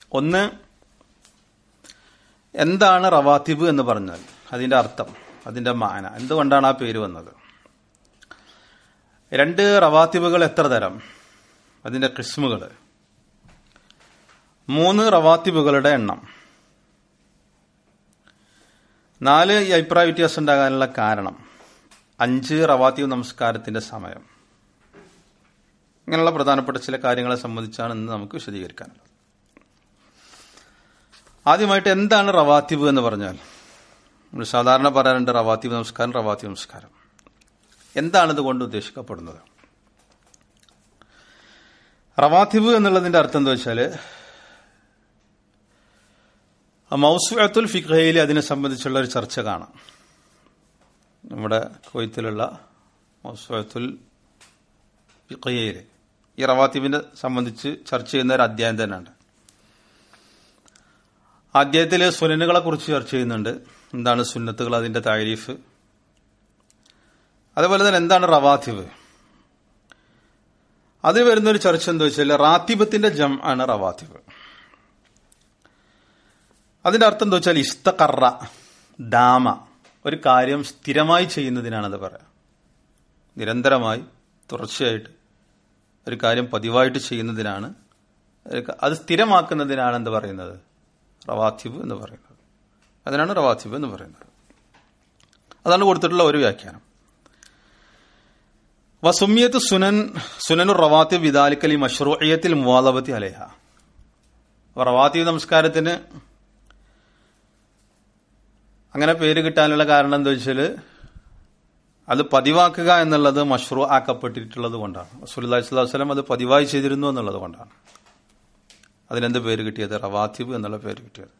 ഒന്ന് എന്താണ് റവാത്തിബ് എന്ന് പറഞ്ഞാൽ അതിന്റെ അർത്ഥം അതിന്റെ മാന എന്തുകൊണ്ടാണ് ആ പേര് വന്നത് രണ്ട് റവാത്തിബുകൾ എത്ര തരം അതിന്റെ കിസ്മുകൾ മൂന്ന് റവാത്തിബുകളുടെ എണ്ണം നാല് ഈ അഭിപ്രായ വ്യത്യാസം ഉണ്ടാകാനുള്ള കാരണം അഞ്ച് റവാത്തീവ് നമസ്കാരത്തിന്റെ സമയം ഇങ്ങനെയുള്ള പ്രധാനപ്പെട്ട ചില കാര്യങ്ങളെ സംബന്ധിച്ചാണ് ഇന്ന് നമുക്ക് വിശദീകരിക്കാനുള്ളത് ആദ്യമായിട്ട് എന്താണ് റവാത്തിബ് എന്ന് പറഞ്ഞാൽ നമ്മൾ സാധാരണ പറയാറുണ്ട് റവാത്തിബ് നമസ്കാരം റവാത്തിബ് നമസ്കാരം എന്താണ് ഇതുകൊണ്ട് ഉദ്ദേശിക്കപ്പെടുന്നത് റവാത്തിബ് എന്നുള്ളതിന്റെ അർത്ഥം എന്താ വെച്ചാൽ മൗസുഅത്തുൽ ഫിഖയിൽ അതിനെ സംബന്ധിച്ചുള്ള ഒരു ചർച്ച കാണാം നമ്മുടെ കൊയ്ത്തിലുള്ള മൗസുഅത്തുൽ ഫിഖയിൽ ഈ റവാത്തിബിനെ സംബന്ധിച്ച് ചർച്ച ചെയ്യുന്ന ഒരു അധ്യായം തന്നെയുണ്ട് അധ്യായത്തിൽ സുനനുകളെ കുറിച്ച് ചർച്ച ചെയ്യുന്നുണ്ട് എന്താണ് സുന്നത്തുകൾ അതിന്റെ താരീഫ് അതുപോലെ തന്നെ എന്താണ് റവാത്തിബ് അതിൽ വരുന്നൊരു ചർച്ച എന്താ വെച്ചാൽ റാത്തിബത്തിന്റെ ജം ആണ് റവാത്തിബ് അതിന്റെ അർത്ഥം എന്താ വെച്ചാൽ ഇസ്തഖറ ദാമ ഒരു കാര്യം സ്ഥിരമായി ചെയ്യുന്നതിനാണത് പറയാം നിരന്തരമായി തുടർച്ചയായിട്ട് ഒരു കാര്യം പതിവായിട്ട് ചെയ്യുന്നതിനാണ് അത് സ്ഥിരമാക്കുന്നതിനാണ് എന്ത് പറയുന്നത് റവാത്തിബ് എന്ന് പറയുന്നത് അതിനാണ് റവാത്തിബ് എന്ന് പറയുന്നത് അതാണ് കൊടുത്തിട്ടുള്ള ഒരു വ്യാഖ്യാനം വസുമിയത്ത് സുനൻ സുനനു റവാത്തിബ് വിദാലിക്കലി മഷ്റൂയത്തിൽ മുവാദബത്തി അലേഹ റവാത്തിബ് നമസ്കാരത്തിന് അങ്ങനെ പേര് കിട്ടാനുള്ള കാരണം എന്താ വെച്ചാൽ അത് പതിവാക്കുക എന്നുള്ളത് മഷ്റൂ ആക്കപ്പെട്ടിട്ടുള്ളത് കൊണ്ടാണ് റസൂലി സ്വലം അത് പതിവായി ചെയ്തിരുന്നു എന്നുള്ളത് കൊണ്ടാണ് അതിനെന്ത് പേര് കിട്ടിയത് റവാത്തിബ് എന്നുള്ള പേര് കിട്ടിയത്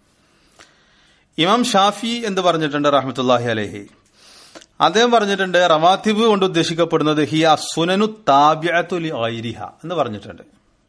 ഇമാം ഷാഫി എന്ന് പറഞ്ഞിട്ടുണ്ട് റഹ്മത്തുല്ലാഹി അലഹി അദ്ദേഹം പറഞ്ഞിട്ടുണ്ട് റവാത്തിബ് കൊണ്ട് ഉദ്ദേശിക്കപ്പെടുന്നത് ഹി അസുനനു താബ്യത്തുലി ഐരിഹ എന്ന് പറഞ്ഞിട്ടുണ്ട്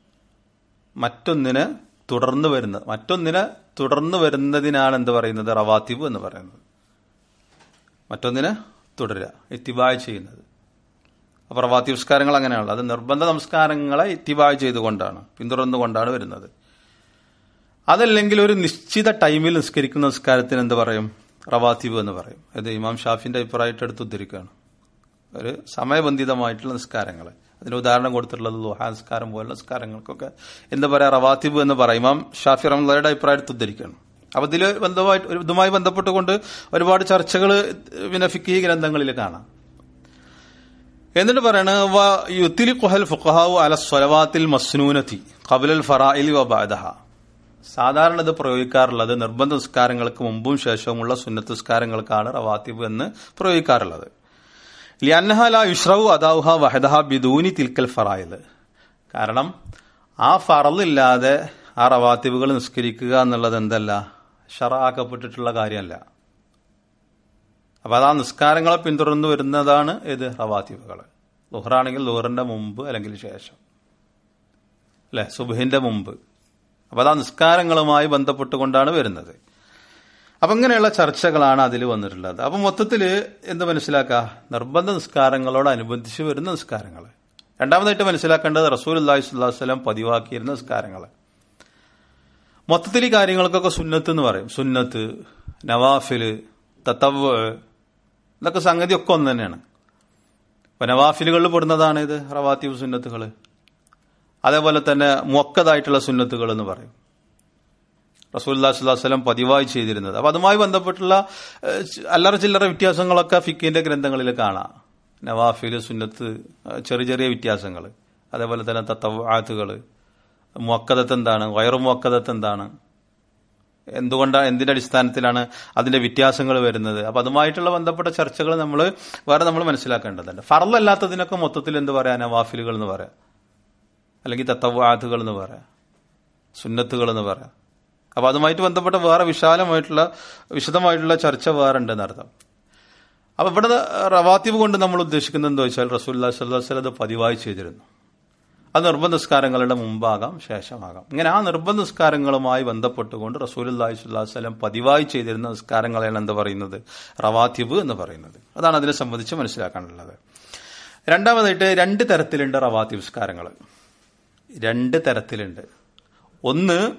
മറ്റൊന്നിന് തുടർന്ന് വരുന്നത് മറ്റൊന്നിന് തുടർന്ന് വരുന്നതിനാണ് എന്ത് പറയുന്നത് റവാത്തിബ് എന്ന് പറയുന്നത് മറ്റൊന്നിന് തുടരുക ഇത്തിബായ് ചെയ്യുന്നത് അപ്പോൾ റവാത്തി നമസ്കാരങ്ങൾ അങ്ങനെയാണല്ലോ അത് നിർബന്ധ നമസ്കാരങ്ങളെ ഇത്തിബായ് ചെയ്തുകൊണ്ടാണ് പിന്തുടർന്നുകൊണ്ടാണ് വരുന്നത് അതല്ലെങ്കിൽ ഒരു നിശ്ചിത ടൈമിൽ നിസ്കരിക്കുന്ന നിസ്കാരത്തിന് എന്ത് പറയും റവാത്തിബ് എന്ന് പറയും ഇത് ഇമാം ഷാഫിന്റെ അഭിപ്രായമായിട്ട് എടുത്ത് ഉദ്ധരിക്കുകയാണ് ഒരു സമയബന്ധിതമായിട്ടുള്ള നിസ്കാരങ്ങൾ അതിന് ഉദാഹരണം കൊടുത്തിട്ടുള്ളത് ലുഹാ നിസ്കാരം പോലുള്ള നിസ്കാരങ്ങൾക്കൊക്കെ എന്താ പറയാ റവാത്തിബ് എന്ന് പറയും ഇമാം ഷാഫി റഹ്മുള്ളയുടെ അഭിപ്രായത്തിൽ ഉദ്ധരിക്കുകയാണ് അപ്പൊ ഇതിൽ ബന്ധമായിട്ട് ഇതുമായി ബന്ധപ്പെട്ടുകൊണ്ട് ഒരുപാട് ചർച്ചകൾ പിന്നെ ഫിക്കി ഗ്രന്ഥങ്ങളിൽ കാണാം എന്നിട്ട് പറയണ യുത്തിലി കുഹൽ ഫുഖഹാവു അല സ്വലവാത്തിൽ മസ്നൂനത്തി കബുലൽ ഫറായിൽ വബാദഹ സാധാരണ ഇത് പ്രയോഗിക്കാറുള്ളത് നിർബന്ധ നിസ്കാരങ്ങൾക്ക് മുമ്പും ശേഷവുമുള്ള സുന്നത്ത് നിസ്കാരങ്ങൾക്കാണ് റവാത്തിബ് എന്ന് പ്രയോഗിക്കാറുള്ളത് ലിയന്നഹല യുഷ്റവു അദാവുഹ വഹദഹ ബിദൂനി തിൽക്കൽ ഫറായത് കാരണം ആ ഫറലില്ലാതെ ആ റവാത്തിബുകൾ നിസ്കരിക്കുക എന്നുള്ളത് എന്തല്ല ഷറാക്കപ്പെട്ടിട്ടുള്ള കാര്യമല്ല അപ്പൊ അത് ആ നിസ്കാരങ്ങളെ പിന്തുടർന്ന് വരുന്നതാണ് ഏത് റവാത്തിബുകൾ ലുഹറാണെങ്കിൽ ലുഹറിന്റെ മുമ്പ് അല്ലെങ്കിൽ ശേഷം അല്ലെ സുബഹിന്റെ മുമ്പ് അപ്പൊ അത് ആ നിസ്കാരങ്ങളുമായി ബന്ധപ്പെട്ടുകൊണ്ടാണ് വരുന്നത് അപ്പൊ ഇങ്ങനെയുള്ള ചർച്ചകളാണ് അതിൽ വന്നിട്ടുള്ളത് അപ്പൊ മൊത്തത്തിൽ എന്ത് മനസ്സിലാക്കുക നിർബന്ധ നിസ്കാരങ്ങളോടനുബന്ധിച്ച് വരുന്ന നിസ്കാരങ്ങൾ രണ്ടാമതായിട്ട് മനസ്സിലാക്കേണ്ടത് റസൂൽ അള്ളാഹി സ്വല്ലാഹു വസ്ലം പതിവാക്കിയിരുന്ന നിസ്കാരങ്ങൾ മൊത്തത്തിൽ ഈ കാര്യങ്ങൾക്കൊക്കെ സുന്നത്ത് എന്ന് പറയും സുന്നത്ത് നവാഫില് തത്തവ് ഇതൊക്കെ സംഗതി ഒക്കെ ഒന്ന് തന്നെയാണ് ഇപ്പൊ നവാഫിലുകളിൽ പെടുന്നതാണ് ഇത് റവാത്തീവ് സുന്നത്തുകൾ അതേപോലെ തന്നെ മുക്കതായിട്ടുള്ള സുന്നത്തുകൾ എന്ന് പറയും റസൂല്ലാ സ്വലം പതിവായി ചെയ്തിരുന്നത് അപ്പൊ അതുമായി ബന്ധപ്പെട്ടുള്ള അല്ലറ ചില്ലറ വ്യത്യാസങ്ങളൊക്കെ ഫിക്കിന്റെ ഗ്രന്ഥങ്ങളിൽ കാണാം നവാഫില് സുന്നത്ത് ചെറിയ ചെറിയ വ്യത്യാസങ്ങൾ അതേപോലെ തന്നെ തത്തവാത്തുകൾ മുക്കദത്ത് എന്താണ് വയറു മുക്കദത്ത് എന്താണ് എന്തുകൊണ്ടാണ് എന്തിന്റെ അടിസ്ഥാനത്തിലാണ് അതിന്റെ വ്യത്യാസങ്ങൾ വരുന്നത് അപ്പൊ അതുമായിട്ടുള്ള ബന്ധപ്പെട്ട ചർച്ചകൾ നമ്മൾ വേറെ നമ്മൾ മനസ്സിലാക്കേണ്ടതുണ്ട് ഫറലല്ലാത്തതിനൊക്കെ മൊത്തത്തിൽ എന്ത് പറയാ നവാഫിലുകൾ എന്ന് പറയാം അല്ലെങ്കിൽ തത്തവാത്തുകൾ എന്ന് പറയാം സുന്നത്തുകൾ എന്ന് പറയാം അപ്പൊ അതുമായിട്ട് ബന്ധപ്പെട്ട വേറെ വിശാലമായിട്ടുള്ള വിശദമായിട്ടുള്ള ചർച്ച വേറെ ഉണ്ടെന്ന് അർത്ഥം അപ്പൊ ഇവിടെ റവാത്തിബ് കൊണ്ട് നമ്മൾ ഉദ്ദേശിക്കുന്നത് എന്താ വെച്ചാൽ റസൂല്ലാ സ്വല്ലം അത് പതിവായി ചെയ്തിരുന്നു അത് നിർബന്ധ നിസ്കാരങ്ങളുടെ മുമ്പാകാം ശേഷമാകാം ഇങ്ങനെ ആ നിർബന്ധ നിസ്കാരങ്ങളുമായി ബന്ധപ്പെട്ടുകൊണ്ട് റസൂലി സ്വല്ലം പതിവായി ചെയ്തിരുന്ന നിസ്കാരങ്ങളെയാണ് എന്ത് പറയുന്നത് റവാത്തിബ് എന്ന് പറയുന്നത് അതാണ് അതിനെ സംബന്ധിച്ച് മനസ്സിലാക്കാനുള്ളത് രണ്ടാമതായിട്ട് രണ്ട് തരത്തിലുണ്ട് റവാത്തിബ് നിസ്കാരങ്ങൾ രണ്ട് തരത്തിലുണ്ട് ഒന്ന്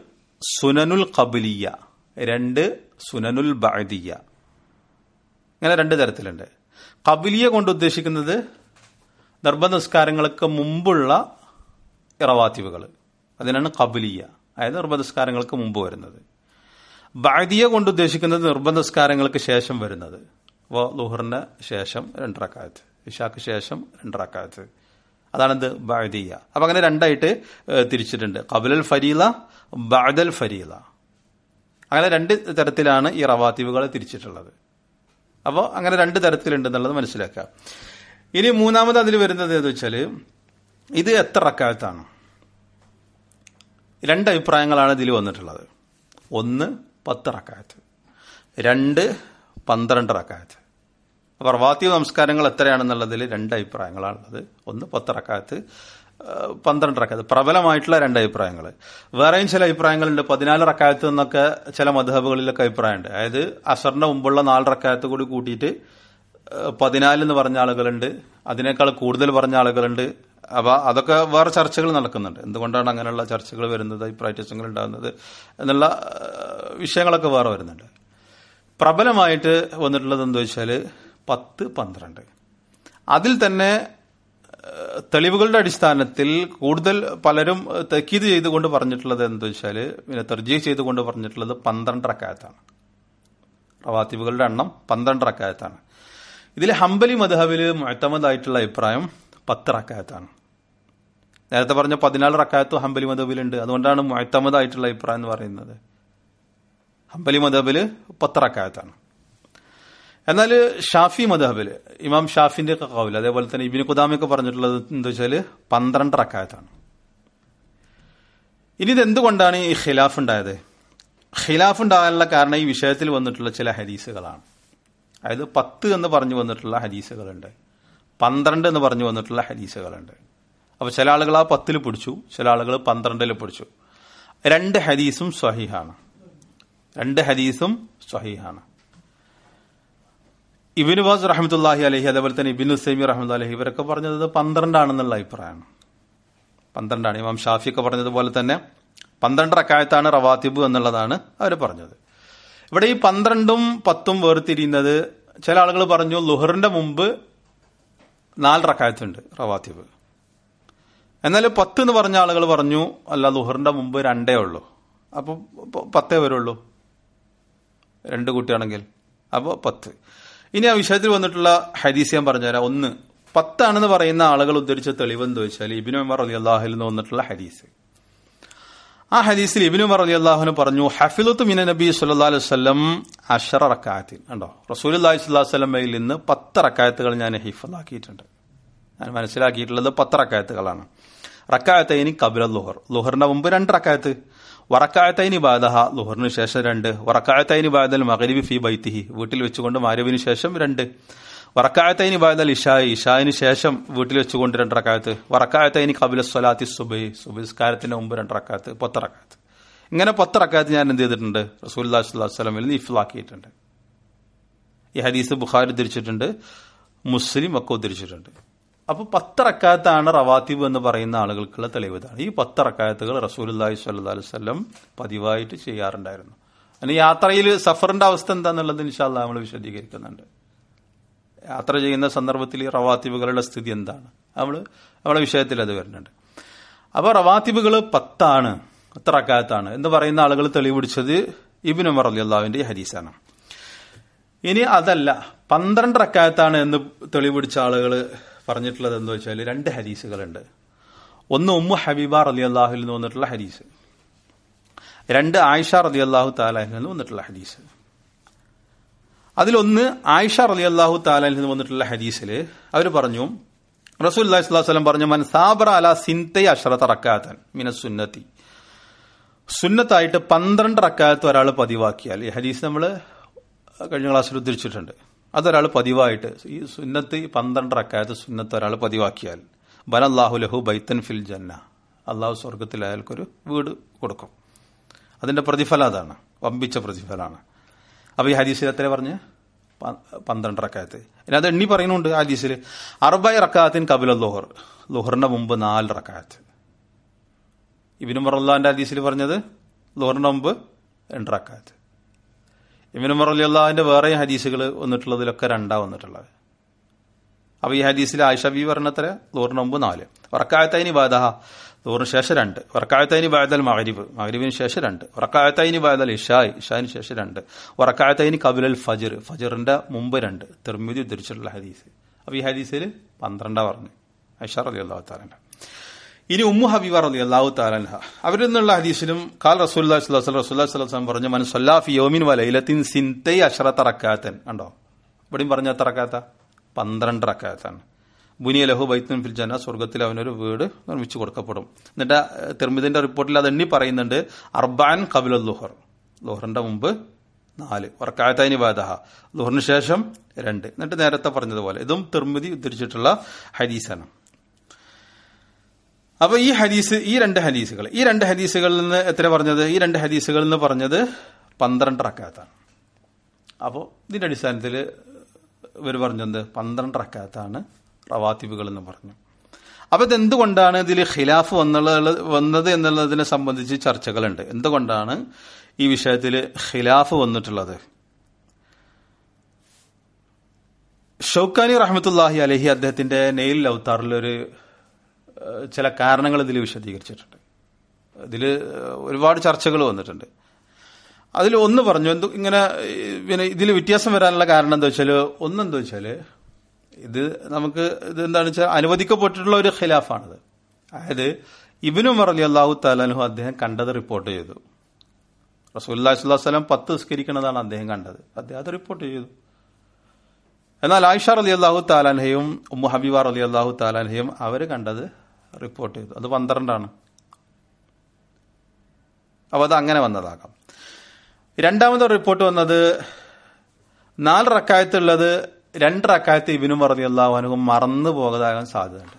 സുനനുൽ കബിലിയ രണ്ട് സുനനുൽ ബഅദിയ ഇങ്ങനെ രണ്ട് തരത്തിലുണ്ട് കബിലിയ കൊണ്ട് ഉദ്ദേശിക്കുന്നത് നിർബന്ധ നിസ്കാരങ്ങൾക്ക് മുമ്പുള്ള ഇറവാത്തിവുകൾ അതിനാണ് കബിലിയ അതായത് നിർബന്ധ നിസ്കാരങ്ങൾക്ക് മുമ്പ് വരുന്നത് ബാദിയ കൊണ്ട് ഉദ്ദേശിക്കുന്നത് നിർബന്ധ നിസ്കാരങ്ങൾക്ക് ശേഷം വരുന്നത് അപ്പോൾ ലുഹറിന് ശേഷം രണ്ടറക്കാലത്ത് ഇഷാക്ക് ശേഷം രണ്ടറക്കാലത്ത് അതാണെന്ത് ബാദിയ അപ്പൊ അങ്ങനെ രണ്ടായിട്ട് ഏഹ്, തിരിച്ചിട്ടുണ്ട് കബുലൽ ഫരീല ബാദൽ ഫരീല അങ്ങനെ രണ്ട് തരത്തിലാണ് ഈ റവാത്തിവുകളെ തിരിച്ചിട്ടുള്ളത് അപ്പോൾ അങ്ങനെ രണ്ട് തരത്തിലുണ്ട് എന്നുള്ളത് മനസ്സിലാക്കുക ഇനി മൂന്നാമത് അതിൽ വരുന്നത് എന്ന് വെച്ചാൽ ഇത് എത്ര റക്കാലത്താണ് രണ്ട് അഭിപ്രായങ്ങളാണ് ഇതിൽ വന്നിട്ടുള്ളത് ഒന്ന് പത്ത് റക്കായത്ത് രണ്ട് പന്ത്രണ്ട് റക്കായത്ത് അപ്പോൾ റവാത്തി നമസ്കാരങ്ങൾ എത്രയാണെന്നുള്ളതിൽ രണ്ട് അഭിപ്രായങ്ങളാണുള്ളത് ഒന്ന് പത്ത് റക്കായത്ത് ഏഹ്, പന്ത്രണ്ട് റക്കായത്ത് പ്രബലമായിട്ടുള്ള രണ്ട് അഭിപ്രായങ്ങൾ വേറെയും ചില അഭിപ്രായങ്ങളുണ്ട് പതിനാല് റക്കായത്ത് എന്നൊക്കെ ചില മധുഹബുകളിലൊക്കെ അഭിപ്രായമുണ്ട് അതായത് അസറിന്റെ മുമ്പുള്ള നാല് റക്കായത്ത് കൂടി കൂട്ടിയിട്ട് ഏഹ്, പതിനാല് എന്ന് പറഞ്ഞ ആളുകളുണ്ട് അതിനേക്കാൾ കൂടുതൽ പറഞ്ഞ ആളുകളുണ്ട് അപ്പൊ അതൊക്കെ വേറെ ചർച്ചകൾ നടക്കുന്നുണ്ട് എന്തുകൊണ്ടാണ് അങ്ങനെയുള്ള ചർച്ചകൾ വരുന്നത് അഭിപ്രായ വ്യത്യാസങ്ങൾ ഉണ്ടാകുന്നത് എന്നുള്ള ഏഹ്, വിഷയങ്ങളൊക്കെ വേറെ വരുന്നുണ്ട് പ്രബലമായിട്ട് വന്നിട്ടുള്ളത് എന്താ വെച്ചാൽ പത്ത് പന്ത്രണ്ട് അതിൽ തന്നെ ഏഹ്, തെളിവുകളുടെ അടിസ്ഥാനത്തിൽ കൂടുതൽ പലരും ഏഹ്, തക്കീത് ചെയ്തുകൊണ്ട് പറഞ്ഞിട്ടുള്ളത് എന്താ വെച്ചാൽ പിന്നെ തെർജീ ചെയ്തുകൊണ്ട് പറഞ്ഞിട്ടുള്ളത് പന്ത്രണ്ട് റക്കായത്താണ് റവാത്തിബുകളുടെ എണ്ണം പന്ത്രണ്ട് റക്കായത്താണ് ഇതിൽ ഹംബലി മധഹബിൽ മുഴത്തമതായിട്ടുള്ള അഭിപ്രായം പത്ത് റക്കായത്താണ് നേരത്തെ പറഞ്ഞ പതിനാല് റക്കായത്തും ഹംബലി മധബിലുണ്ട് അതുകൊണ്ടാണ് മുഴത്തമതായിട്ടുള്ള അഭിപ്രായം എന്ന് പറയുന്നത് ഹംബലി മധബില് പത്ത് റക്കായത്താണ് എന്നാൽ ഷാഫി മധബില് ഇമാം ഷാഫിന്റെ ഒക്കെ കൗല് അതേപോലെ തന്നെ ഇബിന് കുദാമയൊക്കെ പറഞ്ഞിട്ടുള്ളത് എന്താ വെച്ചാൽ പന്ത്രണ്ട് റക്കായത്താണ് ഇനി ഇത് എന്തുകൊണ്ടാണ് ഈ ഖിലാഫ് ഉണ്ടായത് ഖിലാഫ് ഉണ്ടാകാനുള്ള കാരണം ഈ വിഷയത്തിൽ വന്നിട്ടുള്ള ചില ഹദീസുകളാണ് അതായത് പത്ത് എന്ന് പറഞ്ഞു വന്നിട്ടുള്ള ഹദീസുകളുണ്ട് പന്ത്രണ്ട് എന്ന് പറഞ്ഞു വന്നിട്ടുള്ള ഹദീസുകളുണ്ട് അപ്പൊ ചില ആളുകൾ ആ പത്തിൽ പിടിച്ചു ചില ആളുകൾ പന്ത്രണ്ടിൽ പിടിച്ചു രണ്ട് ഹദീസും സ്വഹീഹാണ് രണ്ട് ഹദീസും സ്വഹീഹാണ് ഇബിന് ബാസ് റഹമത്തുല്ലാഹി അലഹി അതേപോലെ തന്നെ ഇബിൻ ഉസൈമി റഹ്മത്ത് അലഹി ഇവരൊക്കെ പറഞ്ഞത് പന്ത്രണ്ടാണെന്നുള്ള അഭിപ്രായമാണ് പന്ത്രണ്ടാണ് ഇമാം ഷാഫിയൊക്കെ പറഞ്ഞതുപോലെ തന്നെ പന്ത്രണ്ട് റക്കായത്താണ് റവാത്തിബ് എന്നുള്ളതാണ് അവർ പറഞ്ഞത് ഇവിടെ ഈ പന്ത്രണ്ടും പത്തും വേർതിരിയുന്നത് ചില ആളുകൾ പറഞ്ഞു ലുഹറിന്റെ മുമ്പ് നാല് റക്കായത്തുണ്ട് റവാത്തിബ് എന്നാൽ പത്ത് എന്ന് പറഞ്ഞ ആളുകൾ പറഞ്ഞു അല്ല ലുഹറിന്റെ മുമ്പ് രണ്ടേ ഉള്ളൂ അപ്പോൾ പത്തേ വരുള്ളൂ രണ്ട് കുട്ടിയാണെങ്കിൽ അപ്പോൾ പത്ത് ഇനി ആ വിഷയത്തിൽ വന്നിട്ടുള്ള ഹദീസ് ഞാൻ പറഞ്ഞുതരാം ഒന്ന് പത്താണെന്ന് പറയുന്ന ആളുകൾ ഉദ്ധരിച്ച തെളിവ് എന്താ വെച്ചാൽ ഇബിനു ഉമർ അലി അള്ളാഹുൽ നിന്ന് വന്നിട്ടുള്ള ഹദീസ് ആ ഹദീസിൽ ഇബിനു ഉമർ അലി അള്ളാഹുന് പറഞ്ഞു ഹഫിലുത്ത് മിന നബി സല്ലാ അലൈഹി വല്ലം അഷറ റക്കായത്തിൽ ഉണ്ടോ റസൂൽ അള്ളാഹി സ്വല്ലാ വല്ലമയിൽ നിന്ന് പത്ത് റക്കായത്തുകൾ ഞാൻ ഹിഫലാക്കിയിട്ടുണ്ട് ഞാൻ മനസ്സിലാക്കിയിട്ടുള്ളത് പത്ത് റക്കായത്തുകളാണ് റക്കായത്തൈനി കബില ലുഹർ ലുഹറിന്റെ മുമ്പ് രണ്ട് റക്കായത്ത് വറക്കായത്തൈനി ബാദഹ ലുഹറിന് ശേഷം രണ്ട് വറക്കായത്തൈനി ബാദൽ മകരിബി ഫി ബൈത്തിഹി വീട്ടിൽ വെച്ചുകൊണ്ട് മാരവിന് ശേഷം രണ്ട് വറക്കായത്തൈനി ബാദൽ ഇഷായി ഇഷായിന് ശേഷം വീട്ടിൽ വെച്ചുകൊണ്ട് രണ്ട് റക്കായത്ത് വറക്കായത്തൈനി കബില സ്വലാത്തി സുബൈ സുബിസ്കാരത്തിന് മുമ്പ് രണ്ട് റക്കായത്ത് പത്ത് റക്കായത്ത് ഇങ്ങനെ പത്ത് റക്കായത്ത് ഞാൻ എന്ത് ചെയ്തിട്ടുണ്ട് റസൂൽ സ്വലമിൽ നിന്ന് ഇഫ്ലാക്കിയിട്ടുണ്ട് ഈ ഹദീസ് ബുഖാരി ഉദ്ധരിച്ചിട്ടുണ്ട് മുസ്ലിം ഒക്കെ ഉദ്ധരിച്ചിട്ടുണ്ട് അപ്പൊ പത്ത് റക്കായത്താണ് റവാത്തിബ് എന്ന് പറയുന്ന ആളുകൾക്കുള്ള തെളിവ് ഇതാണ് ഈ പത്ത് റക്കായത്തുകൾ റസൂലി സ്വല്ലാ വല്ലം പതിവായിട്ട് ചെയ്യാറുണ്ടായിരുന്നു അതിന് യാത്രയിൽ സഫറിന്റെ അവസ്ഥ എന്താന്നുള്ളത് ഇൻഷാല്ല നമ്മൾ വിശദീകരിക്കുന്നുണ്ട് യാത്ര ചെയ്യുന്ന സന്ദർഭത്തിൽ ഈ റവാത്തിബുകളുടെ സ്ഥിതി എന്താണ് നമ്മൾ നമ്മുടെ വിഷയത്തിൽ അത് വരുന്നുണ്ട് അപ്പൊ റവാത്തിബുകൾ പത്താണ് പത്ത് റക്കായത്താണ് എന്ന് പറയുന്ന ആളുകൾ തെളിവ് പിടിച്ചത് ഇബിൻ ഉമർ അലി അള്ളാവിന്റെ ഈ ഹദീസാണ് ഇനി അതല്ല പന്ത്രണ്ട് റക്കായത്താണ് എന്ന് തെളിവ് പിടിച്ച ആളുകൾ പറഞ്ഞിട്ടുള്ളത് എന്താ വെച്ചാൽ രണ്ട് ഹദീസുകളുണ്ട് ഒന്ന് ഉമ്മു ഹബീബ റലി അള്ളാഹുൽ നിന്ന് വന്നിട്ടുള്ള ഹദീസ് രണ്ട് ആയിഷ റലി അള്ളാഹു താലാഹിൽ നിന്ന് വന്നിട്ടുള്ള ഹദീസ് അതിലൊന്ന് ആയിഷ റലി അള്ളാഹു താലാഹിൽ നിന്ന് വന്നിട്ടുള്ള ഹദീസിൽ അവർ പറഞ്ഞു റസൂൽ അള്ളാഹി സ്വലാഹു വസ്ലം പറഞ്ഞു മൻ സാബറ അല സിൻതൈ അഷറത്ത് റക്കാത്തൻ മിന സുന്നത്തി സുന്നത്തായിട്ട് പന്ത്രണ്ട് റക്കായത്ത് ഒരാൾ പതിവാക്കിയാൽ ഈ ഹദീസ് നമ്മൾ കഴിഞ്ഞ ക്ലാസ്സിൽ ഉദ്ധരിച്ചിട്ടുണ്ട് അതൊരാൾ പതിവായിട്ട് ഈ സുന്നത്ത് പന്ത്രണ്ട് റക്കായത്ത് സുന്നത്ത് ഒരാൾ പതിവാക്കിയാൽ ബൻ അള്ളാഹു ലഹു ബൈത്തൻ ഫിൽ ജന്ന അള്ളാഹു സ്വർഗത്തിൽ അയാൾക്കൊരു വീട് കൊടുക്കും അതിന്റെ പ്രതിഫലം അതാണ് വമ്പിച്ച പ്രതിഫലമാണ് അപ്പൊ ഈ ഹദീസിൽ എത്ര പറഞ്ഞ് പന്ത്രണ്ട് റക്കായത്ത് ഇനി അത് എണ്ണി പറയുന്നുണ്ട് ഹദീസിൽ അറുബൈ റക്കാത്തിൻ കപില ലോഹർ ലോഹറിന്റെ മുമ്പ് നാല് റക്കായത്ത് ഇബിനു മറല്ലാന്റെ ഹദീസിൽ പറഞ്ഞത് ലോറിന്റെ മുമ്പ് രണ്ടറക്കാത്ത് ഇമിനു മറലിയുള്ളതിന്റെ വേറെ ഹദീസുകൾ വന്നിട്ടുള്ളതിലൊക്കെ രണ്ടാ വന്നിട്ടുള്ളത് അപ്പൊ ഈ ഹദീസിൽ ആയിഷ ബി പറഞ്ഞത്ര ലോറിന് മുമ്പ് നാല് വറക്കായത്തൈനി ബാദഹ ലോറിന് ശേഷം രണ്ട് വറക്കായത്തൈനി ബാദൽ മഹരിബ് മഹരിബിന് ശേഷം രണ്ട് വറക്കായത്തൈനി ബാദൽ ഇഷായ് ഇഷാന് ശേഷം രണ്ട് വറക്കായത്തൈനി കബിലൽ ഫജർ ഫജറിന്റെ മുമ്പ് രണ്ട് തിർമിതി ഉദ്ധരിച്ചിട്ടുള്ള ഹദീസ് അപ്പൊ ഈ ഹദീസിൽ പന്ത്രണ്ടാ പറഞ്ഞു ഐഷ റലി അള്ളാഹു താലന്റെ ഇനി ഉമ്മു ഹബീബ റലി അള്ളാഹു താലൻഹ അവരിൽ നിന്നുള്ള ഹദീസിലും കാൽ റസൂല്ലാ റസൂല്ലാ സ്വലം പറഞ്ഞു മൻ സൊല്ലാഫി യോമിൻ വലയിലത്തിൻ സിന്തൈ അഷറത്ത റക്കാത്തൻ കണ്ടോ ഇവിടെയും പറഞ്ഞ എത്ര റക്കാത്ത പന്ത്രണ്ട് റക്കാത്താണ് ബുനിയ ലഹു ബൈത്തുൻ ഫിൽ ജന സ്വർഗത്തിൽ അവനൊരു വീട് നിർമ്മിച്ചു കൊടുക്കപ്പെടും എന്നിട്ട് തിർമിദിന്റെ റിപ്പോർട്ടിൽ അത് എണ്ണി പറയുന്നുണ്ട് അർബാൻ കബിൽ ലുഹർ ലുഹറിന്റെ മുമ്പ് നാല് വർക്കായത്തൈനി ബാദഹ ലുഹറിന് ശേഷം രണ്ട് എന്നിട്ട് നേരത്തെ പറഞ്ഞതുപോലെ ഇതും തിർമിതി ഉദ്ധരിച്ചിട്ടുള്ള ഹദീസാണ് അപ്പൊ ഈ ഹദീസ് ഈ രണ്ട് ഹദീസുകൾ ഈ രണ്ട് ഹദീസുകളിൽ നിന്ന് എത്ര പറഞ്ഞത് ഈ രണ്ട് ഹദീസുകളിൽ നിന്ന് പറഞ്ഞത് പന്ത്രണ്ട് റക്കാത്താണ് അപ്പോൾ ഇതിന്റെ അടിസ്ഥാനത്തിൽ ഇവർ പറഞ്ഞത് പന്ത്രണ്ട് റക്കാത്താണ് റവാത്തിബുകൾ എന്ന് പറഞ്ഞു അപ്പൊ ഇതെന്തുകൊണ്ടാണ് ഇതിൽ ഖിലാഫ് വന്നുള്ള വന്നത് എന്നുള്ളതിനെ സംബന്ധിച്ച് ചർച്ചകളുണ്ട് എന്തുകൊണ്ടാണ് ഈ വിഷയത്തിൽ ഖിലാഫ് വന്നിട്ടുള്ളത് ഷൗക്കാനി റഹ്മത്തുല്ലാഹി അലഹി അദ്ദേഹത്തിന്റെ നെയിൽ ലൗത്താറിലൊരു ചില കാരണങ്ങൾ ഇതിൽ വിശദീകരിച്ചിട്ടുണ്ട് ഇതിൽ ഒരുപാട് ചർച്ചകൾ വന്നിട്ടുണ്ട് അതിൽ ഒന്ന് പറഞ്ഞു എന്ത് ഇങ്ങനെ പിന്നെ ഇതിൽ വ്യത്യാസം വരാനുള്ള കാരണം എന്താ വെച്ചാൽ ഒന്നെന്താ വെച്ചാൽ ഇത് നമുക്ക് ഇത് എന്താണെന്ന് വെച്ചാൽ അനുവദിക്കപ്പെട്ടിട്ടുള്ള ഒരു ഖിലാഫാണിത് അതായത് ഇബിനു മറലി അള്ളാഹു താലാൻഹു അദ്ദേഹം കണ്ടത് റിപ്പോർട്ട് ചെയ്തു റസൂല്ലാ സ്വലം പത്ത് നിസ്കരിക്കണതാണ് അദ്ദേഹം കണ്ടത് അദ്ദേഹം അത് റിപ്പോർട്ട് ചെയ്തു എന്നാൽ ആയിഷ അലി അള്ളാഹു താലാൻഹയും ഉമ്മു ഹബീബ അലി അള്ളാഹു താലാൻഹയും അവർ കണ്ടത് റിപ്പോർട്ട് ചെയ്തു അത് പന്ത്രണ്ടാണ് അപ്പോൾ അത് അങ്ങനെ വന്നതാകാം രണ്ടാമത്തെ റിപ്പോർട്ട് വന്നത് നാല് റക്കായത്തുള്ളത് രണ്ട് റക്കായത്ത് ഇബിനു മറതി അള്ളാഹുനും മറന്നു പോകാതാകാൻ സാധ്യതയുണ്ട്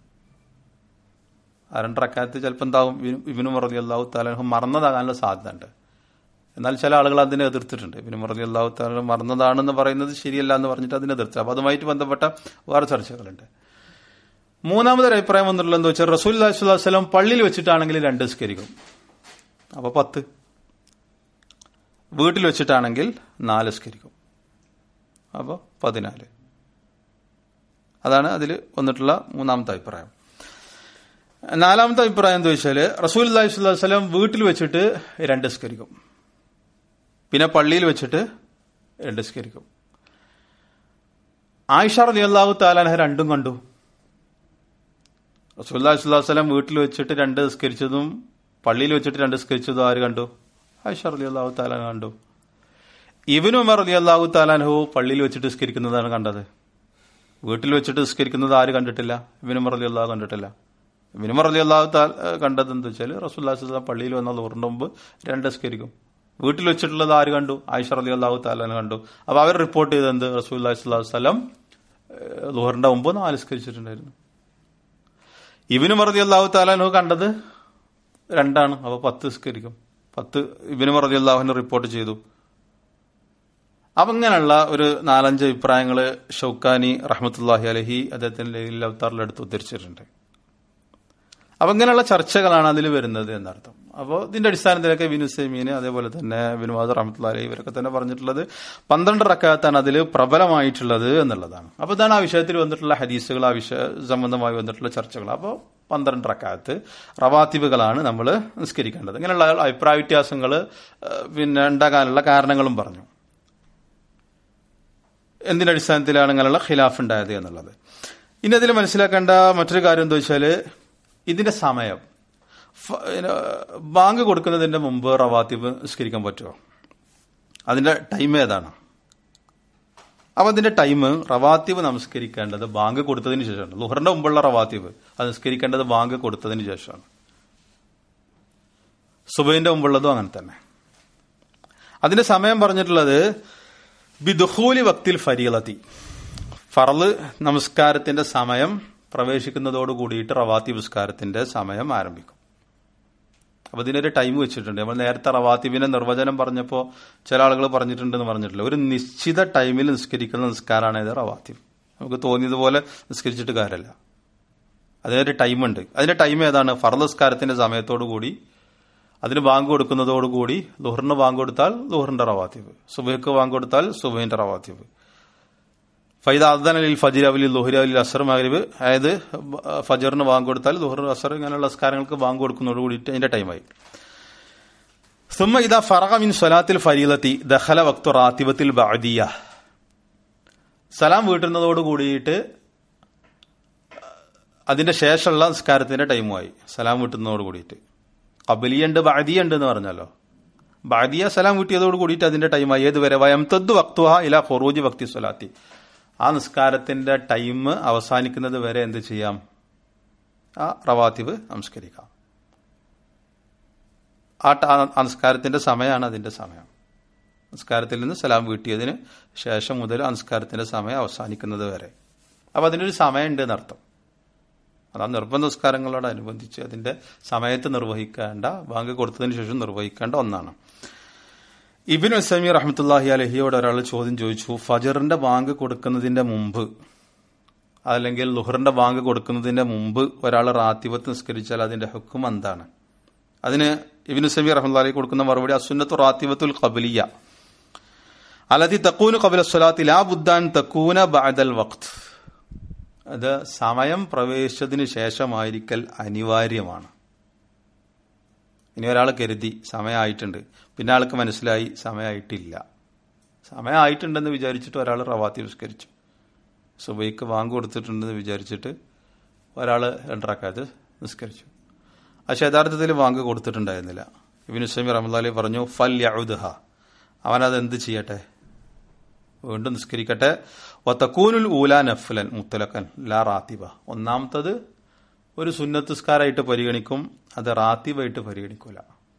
ആ രണ്ട് റക്കായത്ത് ചിലപ്പോൾ എന്താവും ഇബിനു മറതി അള്ളാഹു താലും മറന്നതാകാനുള്ള സാധ്യതയുണ്ട് എന്നാൽ ചില ആളുകൾ അതിനെ എതിർത്തിട്ടുണ്ട് ഇബിനു മറതി അള്ളാഹു താലും മറന്നതാണെന്ന് പറയുന്നത് ശരിയല്ല എന്ന് പറഞ്ഞിട്ട് അതിനെ എതിർത്ത് അപ്പോൾ അതുമായിട്ട് ബന്ധപ്പെട്ട വേറെ ചർച്ചകളുണ്ട് മൂന്നാമതൊരു അഭിപ്രായം വന്നിട്ടുള്ളത് എന്താ വെച്ചാൽ റസൂൽ അല്ലാഹു സ്വലം പള്ളിയിൽ വെച്ചിട്ടാണെങ്കിൽ രണ്ട് സ്കരിക്കും അപ്പോൾ പത്ത് വീട്ടിൽ വെച്ചിട്ടാണെങ്കിൽ നാല് സ്കരിക്കും അപ്പോൾ പതിനാല് അതാണ് അതിൽ വന്നിട്ടുള്ള മൂന്നാമത്തെ അഭിപ്രായം നാലാമത്തെ അഭിപ്രായം എന്താ വെച്ചാൽ റസൂൽ അല്ലാഹി സ്വലം വീട്ടിൽ വെച്ചിട്ട് രണ്ട് സ്കരിക്കും പിന്നെ പള്ളിയിൽ വെച്ചിട്ട് രണ്ട് സ്കരിക്കും ആയിഷ റലി അള്ളാഹു താലാൻഹ രണ്ടും കണ്ടു റസൂല്ലാ സ്വലം വീട്ടിൽ വെച്ചിട്ട് രണ്ട് സ്കരിച്ചതും പള്ളിയിൽ വെച്ചിട്ട് രണ്ട് സ്കരിച്ചതും ആര് കണ്ടു ആയിഷ റലി അള്ളാഹു താലാൻ കണ്ടു ഇവനു ഉമർ അലി അള്ളാഹു താലാൻഹു പള്ളിയിൽ വെച്ചിട്ട് സ്കരിക്കുന്നതാണ് കണ്ടത് വീട്ടിൽ വെച്ചിട്ട് സ്കരിക്കുന്നത് ആര് കണ്ടിട്ടില്ല ഇവനു ഉമർ അലി അള്ളാഹു കണ്ടിട്ടില്ല ഇവനു ഉമർ അലി അള്ളാഹു താൽ കണ്ടത് എന്താ വെച്ചാൽ റസൂല്ലാ സ്വലം പള്ളിയിൽ വന്ന ലോറിന്റെ മുമ്പ് രണ്ട് സ്കരിക്കും വീട്ടിൽ വെച്ചിട്ടുള്ളത് ആര് കണ്ടു ആയിഷ അലി അള്ളാഹു താലാൻ കണ്ടു അപ്പൊ അവർ റിപ്പോർട്ട് ചെയ്തത് എന്ത് റസൂല്ലാ സ്വലാഹു വസ്ലം ലോഹറിന്റെ മുമ്പ് നാല് സ്കരിച്ചിട്ടുണ്ടായിരുന്നു ഇബിനു മറതി അള്ളാഹു താലാനു കണ്ടത് രണ്ടാണ് അപ്പൊ പത്ത് സ്കരിക്കും പത്ത് ഇബിനു മറതി അള്ളാഹുവിന് റിപ്പോർട്ട് ചെയ്തു അപ്പൊ ഇങ്ങനെയുള്ള ഒരു നാലഞ്ച് അഭിപ്രായങ്ങള് ഷൗക്കാനി റഹ്മത്തുല്ലാഹി അലഹി അദ്ദേഹത്തിന്റെ അവതാറിലെടുത്ത് ഉദ്ധരിച്ചിട്ടുണ്ട് അപ്പൊ ഇങ്ങനെയുള്ള ചർച്ചകളാണ് അതിൽ വരുന്നത് എന്നർത്ഥം അപ്പോൾ ഇതിന്റെ അടിസ്ഥാനത്തിലൊക്കെ വിനു സെമീന് അതേപോലെ തന്നെ വിനുവാദ് റഹ്മത്തുള്ള അലഹി ഇവരൊക്കെ തന്നെ പറഞ്ഞിട്ടുള്ളത് പന്ത്രണ്ട് റക്കാത്താണ് അതിൽ പ്രബലമായിട്ടുള്ളത് എന്നുള്ളതാണ് അപ്പൊ ഇതാണ് ആ വിഷയത്തിൽ വന്നിട്ടുള്ള ഹദീസുകൾ ആ വിഷയ സംബന്ധമായി വന്നിട്ടുള്ള ചർച്ചകൾ അപ്പോൾ പന്ത്രണ്ട് റക്കാത്ത് റവാത്തിബുകളാണ് നമ്മൾ നിസ്കരിക്കേണ്ടത് ഇങ്ങനെയുള്ള അഭിപ്രായ വ്യത്യാസങ്ങൾ പിന്നെ ഉണ്ടാകാനുള്ള കാരണങ്ങളും പറഞ്ഞു എന്തിന്റെ അടിസ്ഥാനത്തിലാണ് ഇങ്ങനെയുള്ള ഖിലാഫ് ഉണ്ടായത് എന്നുള്ളത് ഇനി അതിൽ മനസ്സിലാക്കേണ്ട മറ്റൊരു കാര്യം എന്താ വെച്ചാൽ ഇതിന്റെ സമയം ബാങ്ക് കൊടുക്കുന്നതിന്റെ മുമ്പ് റവാത്തിബ് നിസ്കരിക്കാൻ പറ്റുമോ അതിന്റെ ടൈം ഏതാണ് അപ്പൊ അതിന്റെ ടൈം റവാത്തിബ് നമസ്കരിക്കേണ്ടത് ബാങ്ക് കൊടുത്തതിന് ശേഷമാണ് ലുഹറിന്റെ മുമ്പുള്ള റവാത്തിബ് അത് നിസ്കരിക്കേണ്ടത് ബാങ്ക് കൊടുത്തതിന് ശേഷമാണ് സുബൈന്റെ മുമ്പുള്ളതും അങ്ങനെ തന്നെ അതിന്റെ സമയം പറഞ്ഞിട്ടുള്ളത് ബിദുഹൂലി വക്തിൽ ഫരീലത്തി ഫറല് നമസ്കാരത്തിന്റെ സമയം പ്രവേശിക്കുന്നതോട് കൂടിയിട്ട് റവാത്തി നിസ്കാരത്തിന്റെ സമയം ആരംഭിക്കും അപ്പൊ ഇതിനൊരു ടൈം വെച്ചിട്ടുണ്ട് നമ്മൾ നേരത്തെ റവാത്തിബിന്റെ നിർവചനം പറഞ്ഞപ്പോൾ ചില ആളുകൾ പറഞ്ഞിട്ടുണ്ടെന്ന് പറഞ്ഞിട്ടില്ല ഒരു നിശ്ചിത ടൈമിൽ നിസ്കരിക്കുന്ന നിസ്കാരമാണ് ഇത് റവാത്തിബ് നമുക്ക് തോന്നിയതുപോലെ നിസ്കരിച്ചിട്ട് കാര്യമല്ല അതിനൊരു ടൈമുണ്ട് അതിന്റെ ടൈം ഏതാണ് ഫറ നിസ്കാരത്തിന്റെ സമയത്തോടു കൂടി അതിന് ബാങ്ക് കൊടുക്കുന്നതോടുകൂടി ലുഹറിന് ബാങ്ക് കൊടുത്താൽ ലുഹറിന്റെ റവാത്തിബ് സുബൈക്ക് ബാങ്ക് കൊടുത്താൽ സുബൈന്റെ റവാത്തിബ് ഫൈദ അദ്ദൻ അലിൽ ഫജിർ അവലി ലുഹരി അലിൽ അസർ മഹരിബ് അതായത് ഫജറിന് ബാങ്ക് കൊടുത്താൽ ലുഹർ അസർ ഇങ്ങനെയുള്ള സ്കാരങ്ങൾക്ക് ബാങ്ക് കൊടുക്കുന്നതോട് കൂടിയിട്ട് അതിന്റെ ടൈമായി സുമ്മ ഇതാ ഫറഹ മിൻ സ്വലാത്തിൽ ഫരീലത്തി ദഹല വക്തു റാത്തിബത്തിൽ ബഅദിയ സലാം വീട്ടുന്നതോട് കൂടിയിട്ട് അതിന്റെ ശേഷമുള്ള നിസ്കാരത്തിന്റെ ടൈമുമായി സലാം വീട്ടുന്നതോട് കൂടിയിട്ട് കബലിയുണ്ട് ബാദിയുണ്ട് എന്ന് പറഞ്ഞല്ലോ ബാദിയ സലാം വീട്ടിയതോട് കൂടിയിട്ട് അതിന്റെ ടൈമായി ഏതുവരെ വയം തദ്ദു വക്തുഹ ഇല ഖുറൂജ് വക്തി സ്വലാത്തി ആ നിസ്കാരത്തിന്റെ ടൈം അവസാനിക്കുന്നത് വരെ എന്ത് ചെയ്യാം ആ റവാത്തിബ് നമസ്കരിക്കാം ആ ട- ആ നിസ്കാരത്തിന്റെ സമയമാണ് അതിന്റെ സമയം നിസ്കാരത്തിൽ നിന്ന് സലാം വീട്ടിയതിന് ശേഷം മുതൽ ആ നിസ്കാരത്തിന്റെ സമയം അവസാനിക്കുന്നത് വരെ അപ്പൊ അതിനൊരു സമയമുണ്ട് എന്നർത്ഥം അതാ നിർബന്ധ നിസ്കാരങ്ങളോടനുബന്ധിച്ച് അതിന്റെ സമയത്ത് നിർവഹിക്കേണ്ട ബാങ്ക് കൊടുത്തതിന് ശേഷം നിർവഹിക്കേണ്ട ഒന്നാണ് ഇബിൻ ഉസൈമി റഹ്മത്തുല്ലാഹി അലഹിയോട് ഒരാൾ ചോദ്യം ചോദിച്ചു ഫജറിന്റെ ബാങ്ക് കൊടുക്കുന്നതിന്റെ മുമ്പ് അല്ലെങ്കിൽ ലുഹറിന്റെ ബാങ്ക് കൊടുക്കുന്നതിന്റെ മുമ്പ് ഒരാൾ റാത്തിബത്ത് നിസ്കരിച്ചാൽ അതിന്റെ ഹുക്കും എന്താണ് അതിന് ഇബിൻ ഉസൈമി റഹ്മത്തുല്ലാഹി കൊടുക്കുന്ന മറുപടി അസുന്നത്തു റാത്തിബത്തുൽ ഖബലിയ അലതി തക്കൂന് കബില സ്വലാത്തി ലാ ബുദ്ദാൻ തക്കൂന ബഅദൽ വഖ്ത് അത് സമയം പ്രവേശിച്ചതിന് ശേഷമായിരിക്കൽ അനിവാര്യമാണ് ഇനി ഒരാൾ കരുതി സമയമായിട്ടുണ്ട് പിന്നെ ആൾക്ക് മനസ്സിലായി സമയമായിട്ടില്ല സമയമായിട്ടുണ്ടെന്ന് വിചാരിച്ചിട്ട് ഒരാൾ റവാത്തി നിസ്കരിച്ചു സുബൈക്ക് വാങ്ങ് കൊടുത്തിട്ടുണ്ടെന്ന് വിചാരിച്ചിട്ട് ഒരാൾ രണ്ടറക്കാത്ത് നിസ്കരിച്ചു പക്ഷെ യഥാർത്ഥത്തിൽ വാങ്ക് കൊടുത്തിട്ടുണ്ടായിരുന്നില്ല ഇബിൻ ഉസ്ലമി റഹ്മദ് പറഞ്ഞു ഫൽ യഉദ്ഹ അവനത് എന്ത് ചെയ്യട്ടെ വീണ്ടും നിസ്കരിക്കട്ടെ വത്തക്കൂനുൽ ഊല നഫ്ലൻ മുത്തലക്കൻ ലാ റാത്തിബ ഒന്നാമത്തത് ഒരു സുന്നത്ത് നിസ്കാരമായിട്ട് പരിഗണിക്കും അത് റാത്തിബായിട്ട് പരിഗണിക്കൂല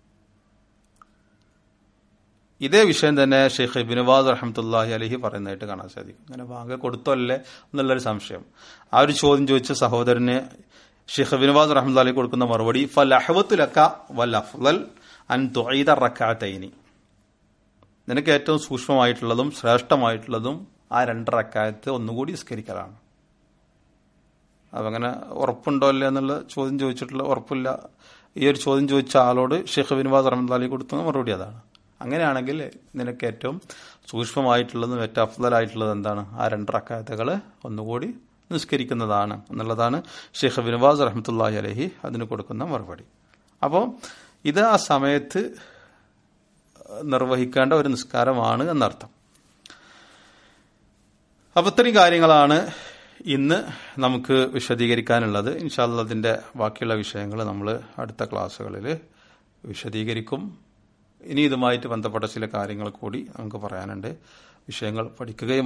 ഇതേ വിഷയം തന്നെ ഷെയ്ഖ് ബിനുവാദ് റഹമത്തുല്ലാഹി അലഹി പറയുന്നതായിട്ട് കാണാൻ സാധിക്കും അങ്ങനെ വാങ്ങ കൊടുത്തല്ലേ എന്നുള്ളൊരു സംശയം ആ ഒരു ചോദ്യം ചോദിച്ച സഹോദരന് ഷെയ്ഖ് ബിനുവാദ് റഹമത്തുല്ലാഹി കൊടുക്കുന്ന മറുപടി ഫലഹവത്തുലക്ക വൽ അഫ്ലൽ അൻ തുഈദ റക്കാത്തൈനി നിനക്ക് ഏറ്റവും സൂക്ഷ്മമായിട്ടുള്ളതും ശ്രേഷ്ഠമായിട്ടുള്ളതും ആ രണ്ടറക്കായത്ത് ഒന്നുകൂടി നിസ്കരിക്കലാണ് അതങ്ങനെ ഉറപ്പുണ്ടോ അല്ലേ എന്നുള്ള ചോദ്യം ചോദിച്ചിട്ടുള്ള ഉറപ്പില്ല ഈ ഒരു ചോദ്യം ചോദിച്ച ആളോട് ഷെയ്ഖ് ബിൻവാസ് റഹ്മദ് കൊടുക്കുന്ന മറുപടി അതാണ് അങ്ങനെയാണെങ്കിൽ നിനക്ക് ഏറ്റവും സൂക്ഷ്മമായിട്ടുള്ളതും ഏറ്റവും അഫ്ദലായിട്ടുള്ളത് എന്താണ് ആ രണ്ടറക്കായത്തുകൾ ഒന്നുകൂടി നിസ്കരിക്കുന്നതാണ് എന്നുള്ളതാണ് ഷെയ്ഖ് ബിൻവാസ് റഹ്മത്തുല്ലാഹി അലഹി അതിന് കൊടുക്കുന്ന മറുപടി അപ്പോൾ ഇത് ആ സമയത്ത് നിർവഹിക്കേണ്ട ഒരു നിസ്കാരമാണ് എന്നർത്ഥം അപ്പൊ ഇത്രയും കാര്യങ്ങളാണ് ഇന്ന് നമുക്ക് വിശദീകരിക്കാനുള്ളത് ഇൻഷാല്ല അതിന്റെ ബാക്കിയുള്ള വിഷയങ്ങൾ നമ്മൾ അടുത്ത ക്ലാസ്സുകളിൽ വിശദീകരിക്കും ഇനി ഇതുമായിട്ട് ബന്ധപ്പെട്ട ചില കാര്യങ്ങൾ കൂടി നമുക്ക് പറയാനുണ്ട് വിഷയങ്ങൾ പഠിക്കുകയും